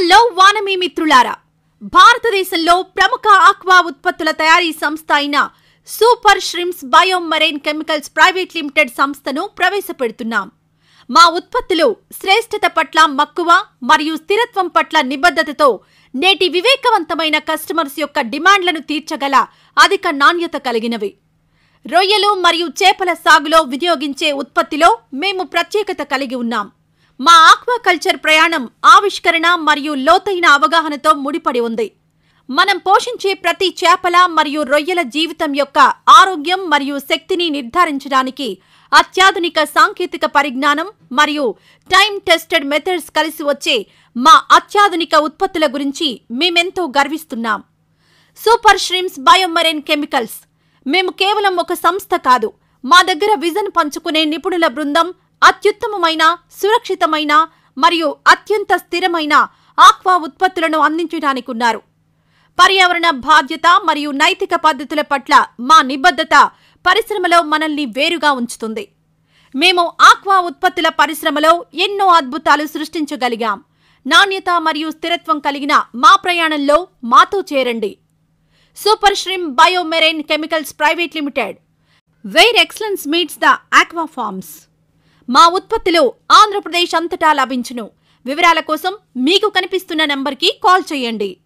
hello వానమి మిత్రులారా భారతదేశంలో ప్రముఖ ఆక్వా ఉత్పత్తుల తయారీ సంస్థ అయిన super shrimps biomarine chemicals private limited సంస్థను ప్రవేశపెడుతున్నాం మా ఉత్పత్తులు శ్రేష్ఠత పట్ల మక్కువ మరియు స్థిరత్వం పట్ల నిబద్ధతతో నేటి వివేకవంతమైన కస్టమర్స్ యొక్క డిమాండ్లను తీర్చగల అధిక నాణ్యత కలిగినవి రొయ్యలు మరియు చేపల సాగులో వినియోగించే ఉత్పత్తిలో మేము ప్రత్యేకత కలిగి ఉన్నాం మా ఆక్వాకల్చర్ ప్రయాణం ఆవిష్కరణ మరియు లోతైన అవగాహనతో ముడిపడి ఉంది మనం పోషించే ప్రతి చేపల మరియు రొయ్యల జీవితం యొక్క ఆరోగ్యం మరియు శక్తిని నిర్ధారించడానికి అత్యాధునిక సాంకేతిక పరిజ్ఞానం మరియు టైం టెస్టెడ్ మెథడ్స్ కలిసి వచ్చే మా అత్యాధునిక ఉత్పత్తుల గురించి మేమెంతో గర్విస్తున్నాం సూపర్ ష్రిమ్స్ బయోమరైన్ కెమికల్స్ మేము కేవలం ఒక సంస్థ కాదు మా దగ్గర విజన్ పంచుకునే నిపుణుల బృందం అత్యుత్తమమైన సురక్షితమైన మరియు అత్యంత స్థిరమైన ఆక్వా ఉత్పత్తులను అందించడానికి ఉన్నారు పర్యావరణ బాధ్యత మరియు నైతిక పద్ధతుల పట్ల మా నిబద్ధత పరిశ్రమలో మనల్ని వేరుగా ఉంచుతుంది మేము ఆక్వా ఉత్పత్తుల పరిశ్రమలో ఎన్నో అద్భుతాలు సృష్టించగలిగాం నాణ్యత మరియు స్థిరత్వం కలిగిన మా ప్రయాణంలో మాతో చేరండి super shrimp biomarine chemicals private limited where excellence meets the aqua farms మా ఉత్పత్తులు ఆంధ్రప్రదేశ్ అంతటా లభించును వివరాల కోసం మీకు కనిపిస్తున్న నంబర్కి కాల్ చేయండి